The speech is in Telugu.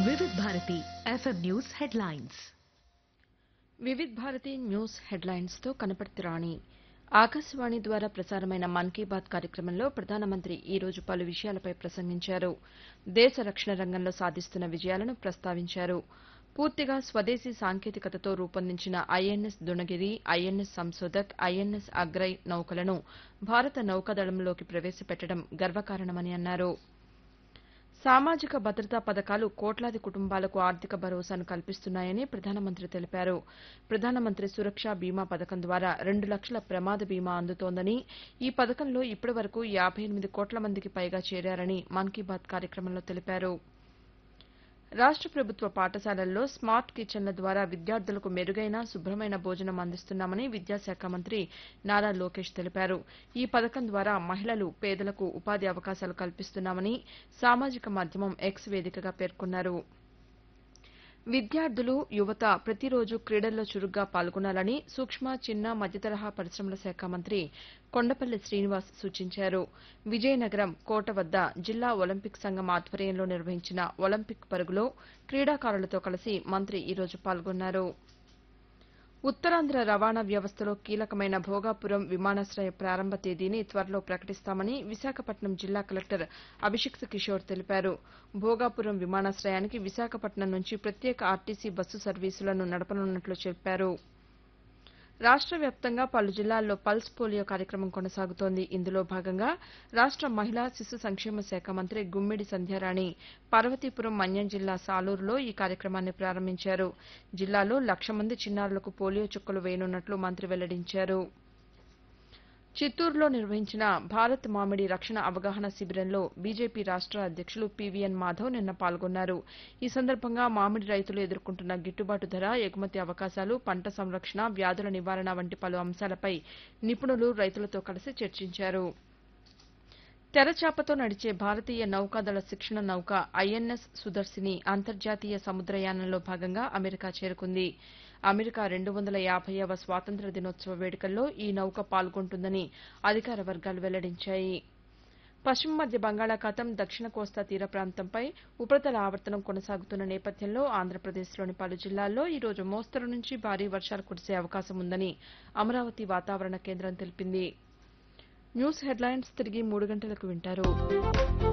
వివిధ Bharati FM news headlines Vividh Bharati news headlines తో కనపర్తి రాణి ఆకాశవాణి ద్వారా ప్రసారమైన మన్ కీ బాత్ కార్యక్రమంలో ప్రధానమంత్రి ఈ రోజు పలు విషయాలపై ప్రసంగించారు దేశ రక్షణ రంగంలో సాధిస్తున్న విజయాలను ప్రస్తావించారు పూర్తిగా స్వదేశీ సాంకేతికతతో రూపొందించిన INS Dunagiri INS Samshodhak INS Agray నౌకలను భారత నౌకాదళంలోకి ప్రవేశపెట్టడం గర్వకారణమని అన్నారు సామాజిక భద్రతా పథకాలు కోట్లాది కుటుంబాలకు ఆర్థిక భరోసాను కల్పిస్తున్నాయని ప్రధానమంత్రి తెలిపారు ప్రధానమంత్రి సురక్ష బీమా పథకం ద్వారా రెండు లక్షల ప్రమాద బీమా అందుతోందని ఈ పథకంలో ఇప్పటి వరకు యాబై ఎనిమిది కోట్ల మందికి పైగా చేరారని మన్ కీ బాత్ కార్యక్రమంలో తెలిపారు రాష్ట ప్రభుత్వ పాఠశాలల్లో స్మార్ట్ కిచెన్ల ద్వారా విద్యార్థులకు మెరుగైన శుభ్రమైన భోజనం అందిస్తున్నామని విద్యాశాఖ మంత్రి నారా లోకేష్ తెలిపారు ఈ పథకం ద్వారా మహిళలు పేదలకు ఉపాధి అవకాశాలు కల్పిస్తున్నామని సామాజిక మాధ్యమం ఎక్స్ వేదికగా పేర్కొన్నారు విద్యార్థులు యువత ప్రతిరోజు క్రీడల్లో చురుగ్గా పాల్గొనాలని సూక్ష్మ చిన్న మధ్యతరహా పరిశ్రమల శాఖ మంత్రి కొండపల్లి శ్రీనివాస్ సూచించారు విజయనగరం కోట వద్ద జిల్లా ఒలింపిక్ సంఘం ఆధ్వర్యంలో నిర్వహించిన ఒలింపిక్ పరుగులో క్రీడాకారులతో కలిసి మంత్రి ఈరోజు పాల్గొన్నారు ఉత్తరాంధ్ర రవాణా వ్యవస్థలో కీలకమైన భోగాపురం విమానాశ్రయ ప్రారంభ తేదీని త్వరలో ప్రకటిస్తామని విశాఖపట్నం జిల్లా కలెక్టర్ అభిషిక్త్ కిషోర్ తెలిపారు భోగాపురం విమానాశ్రయానికి విశాఖపట్నం నుంచి ప్రత్యేక ఆర్టీసీ బస్సు సర్వీసులను నడపనున్నట్లు చెప్పారు రాష్ట వ్యాప్తంగా పలు జిల్లాల్లో పల్స్ పోలియో కార్యక్రమం కొనసాగుతోంది ఇందులో భాగంగా రాష్ట మహిళా శిశు సంక్షేమ శాఖ మంత్రి గుమ్మిడి సంధ్యారాణి పార్వతీపురం మన్యం జిల్లా సాలూరులో ఈ కార్యక్రమాన్ని ప్రారంభించారు జిల్లాలో లక్ష మంది చిన్నారులకు పోలియో చుక్కలు వేయనున్నట్లు మంత్రి వెల్లడించారు చిత్తూరులో నిర్వహించిన భారత్ మామిడి రక్షణ అవగాహన శిబిరంలో బీజేపీ రాష్ట అధ్యక్షులు పీవీఎన్ మాధవ్ నిన్న పాల్గొన్నారు ఈ సందర్భంగా మామిడి రైతులు ఎదుర్కొంటున్న గిట్టుబాటు ధర ఎగుమతి అవకాశాలు పంట సంరక్షణ వ్యాధుల నివారణ వంటి పలు అంశాలపై నిపుణులు రైతులతో కలిసి చర్చించారు తెరచాపతో నడిచే భారతీయ నౌకాదళ శిక్షణ నౌక ఐఎన్ఎస్ సుదర్శిని అంతర్జాతీయ సముద్రయానంలో భాగంగా అమెరికా చేరుకుంది అమెరికా రెండు వందల యాభైవ స్వాతంత్ర్య దినోత్సవ వేడుకల్లో ఈ నౌక పాల్గొంటుందని అధికార వర్గాలు వెల్లడించాయి పశ్చిమ మధ్య బంగాళాఖాతం దక్షిణ కోస్తా తీర ప్రాంతంపై ఉపరితల ఆవర్తనం కొనసాగుతున్న నేపథ్యంలో ఆంధ్రప్రదేశ్లోని పలు జిల్లాల్లో ఈ రోజు మోస్తరు నుంచి భారీ వర్షాలు కురిసే అవకాశం ఉందని అమరావతి వాతావరణ కేంద్రం తెలిపింది న్యూస్ హెడ్లైన్స్ తిరిగి మూడు గంటలకు వింటారు